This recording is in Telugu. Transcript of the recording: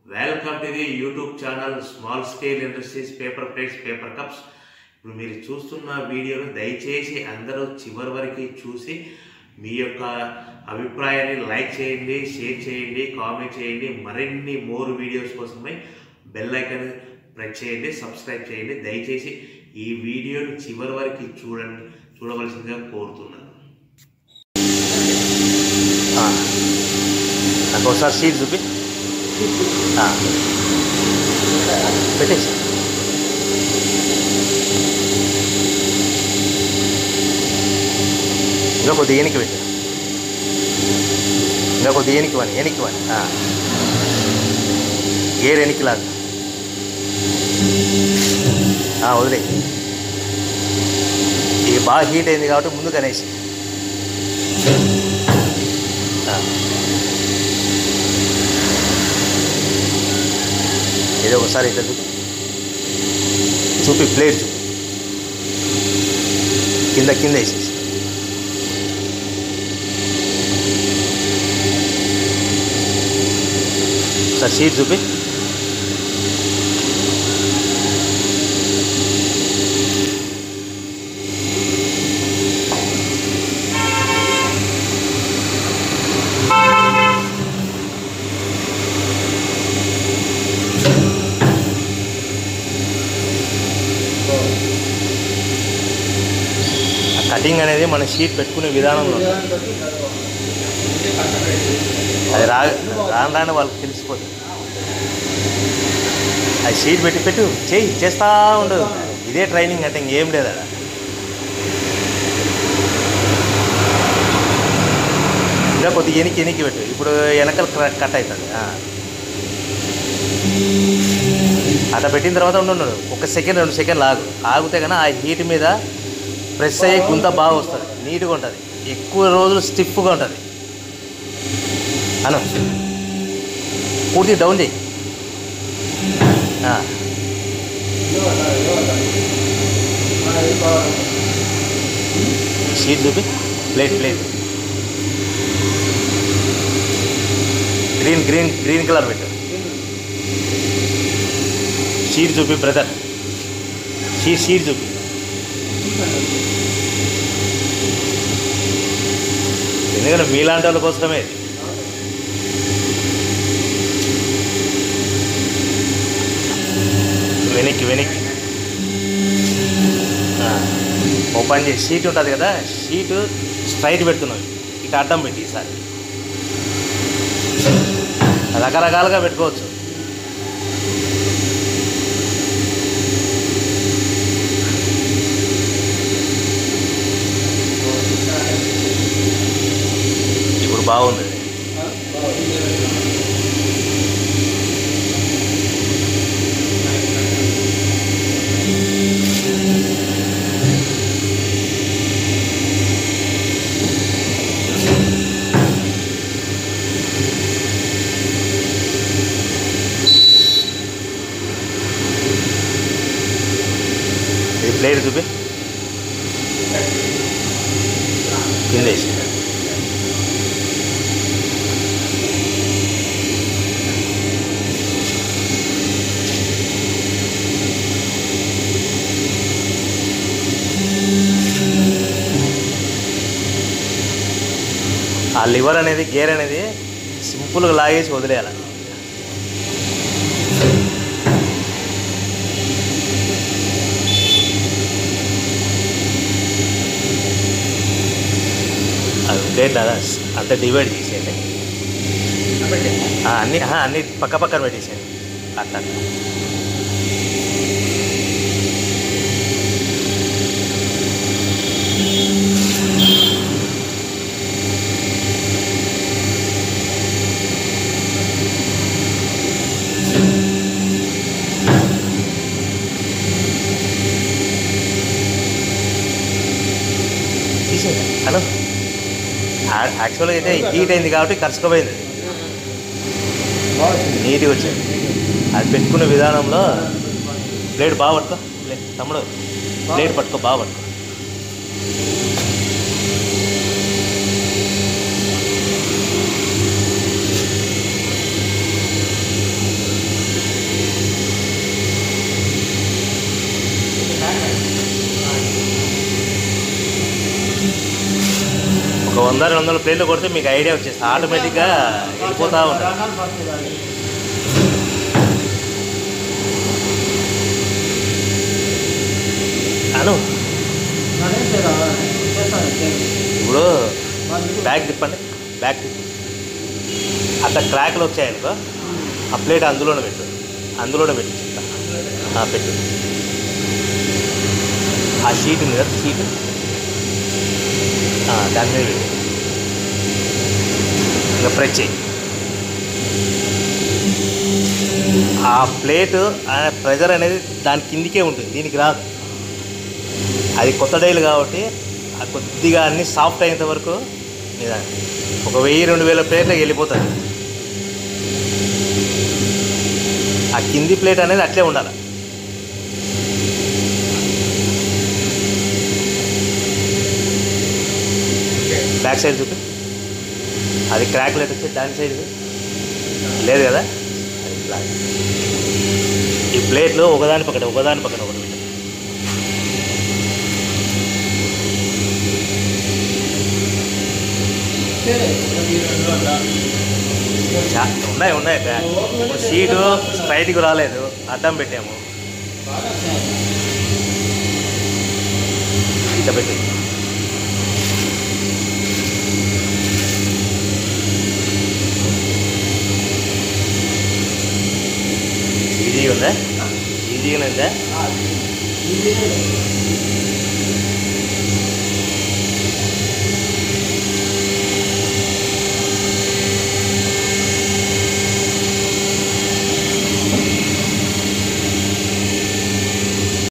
Welcome to the YouTube channel small scale industries paper plates paper cups ఇప్పుడు మీరు చూస్తున్న వీడియోను దయచేసి అందరూ చివరి వరకు చూసి మీ యొక్క అభిప్రాయాన్ని లైక్ చేయండి షేర్ చేయండి కామెంట్ చేయండి మరిన్ని మోర్ వీడియోస్ కోసమై బెల్ ఐకాన్ ప్రెస్ చేయండి సబ్స్క్రైబ్ చేయండి దయచేసి ఈ వీడియోని చివరి వరకు చూడండి చూడవలసిందిగా కోరుతున్నాను ఆ. నాకు ఒకసారి సీట్ చూపి ఆ. పెట్టేసి ఇంకా కొద్దిగా ఎనికి పెట్టు ఇంకా కొద్దిగా ఎనికి వాని ఎనికి వాని ఆ. గేర్ ఎనికి లాగా ఆ, వదిలే ఇది బాగా హీట్ అయింది కాబట్టి ముందుకు అనేసి ఆ. ఏదో ఒకసారి ఇట్లా చూపి చూపి ప్లేట్ చూపి కింద కింద వేసేసి ఒకసారి షీట్ చూపి ఆ కటింగ్ అనేది మన షీట్ పెట్టుకునే విధానంలో ఉంటుంది. అది రా రాను రాను వాళ్ళకి తెలిసిపోతుంది అది షీట్ పెట్టి పెట్టు చేయి చేస్తూ ఉండదు ఇదే ట్రైనింగ్ అంటే ఇంకేం లేదు అక్కడ ఇంకా కొద్దిగా ఎనికి ఎనికి పెట్టు ఇప్పుడు వెనకలు క- కట్ అవుతుంది ఆ. అట్లా పెట్టిన తర్వాత ఉండు ఉండు. ఒక సెకండ్ రెండు సెకండ్లు ఆగు ఆగితే కానీ ఆ హీట్ మీద ప్రెస్ అయ్యి గుంత బాగా వస్తుంది నీట్గా ఉంటుంది ఎక్కువ రోజులు స్టిఫ్గా ఉంటుంది అను పూర్తి డౌన్ చేయి ఆ. షీట్ చూపి plate plate green green green colour పెట్టు షీట్ చూపి బ్రదర్ షీట్ షీట్ చూపి ఎందుకంటే మీలాంటి వాళ్ళ కోసమే ఇది. వెనక్కి వెనక్కి ఆ, ఓపెన్ చేసి షీట్ ఉంటుంది కదా షీట్ స్ట్రైట్ పెడుతున్నాం ఇటు అడ్డం పెట్టి ఈసారి రకరకాలుగా పెట్టుకోవచ్చు ఇప్పుడు బాగుంది ఇది ప్లేట్ చూపి కింద వేసి ఆ లివర్ అనేది గేర్ అనేది సింపుల్గా లాగేసి వదిలేయాలి అది ప్లేట్ అలా అంతా డివైడ్ చేసేయండి ఆ, అన్ని ఆ, అన్ని పక్క పక్కన పెట్టేసేయండి అట్లా అట్లా. తీసేయండి హలో యాక్చువల్గా అయితే హీట్ అయింది కాబట్టి కరుచుకుపోయింది అది నీట్గా వచ్చింది అది పెట్టుకునే విధానంలో ప్లేట్ బాగా పట్టుకో ప్లేట్ తమ్ముడు ప్లేట్ పట్టుకో బాగా పట్టుకో వంద రెండు వందల ప్లేట్లు కొడితే మీకు ఐడియా వచ్చేస్తుంది ఆటోమేటిక్గా వెళ్ళిపోతూ ఉంటుంది ప్రాణాలు పడుతుంది అది. అను నానేం చేయరా? చేస్తాను, చేస్తాను. ఇప్పుడు వాళ్ళు ఇటు- బ్యాగ్ తిప్పండి బ్యాగ్ తిప్పి అక్కడ క్రాక్లు వచ్చాయనుకో ఆ ప్లేట్ అందులోనే పెట్టు అందులోనే పెట్టు చెప్తా ఆ, పెట్టు ఆ షీట్ ఉంది కదా షీట్ ఆ, దాని మీద పెట్టు ఇంకా ప్రెస్ చేయి ఆ ప్లేట్ ఆ ప్రెజర్ అనేది దాని కిందికే ఉంటుంది దీనికి రాదు అది కొత్త డైలు కాబట్టి ఆ కొద్దిగా అన్ని సాఫ్ట్ అయ్యేంత వరకు నిదానం ఒక వెయ్యి రెండు వేల ప్లేట్లకు వెళ్ళిపోతుంది ఆ కింది ప్లేట్ అనేది అట్లే ఉండాలి బ్యాక్ సైడ్ చూపి అది క్రాక్ లెట్ వచ్చి దాని సైడ్ లేదు కదా అది బ్లాక్ ఈ ప్లేట్లు ఒకదాని పక్కన ఒకదాని పక్కన ఒకటి పెట్టు. సరే, ఒకటి, రెండు అట్లా. చా- ఉన్నాయి ఉన్నాయి బ్యాగ్ షీటు స్ట్రైట్కి రాలేదు అడ్డం పెట్టాము బాగా వచ్చాయి. ఇట్లా పెట్టి ఈజీగా ఉందా ఈజీగానే ఉందా ఆ, ఇది- ఇది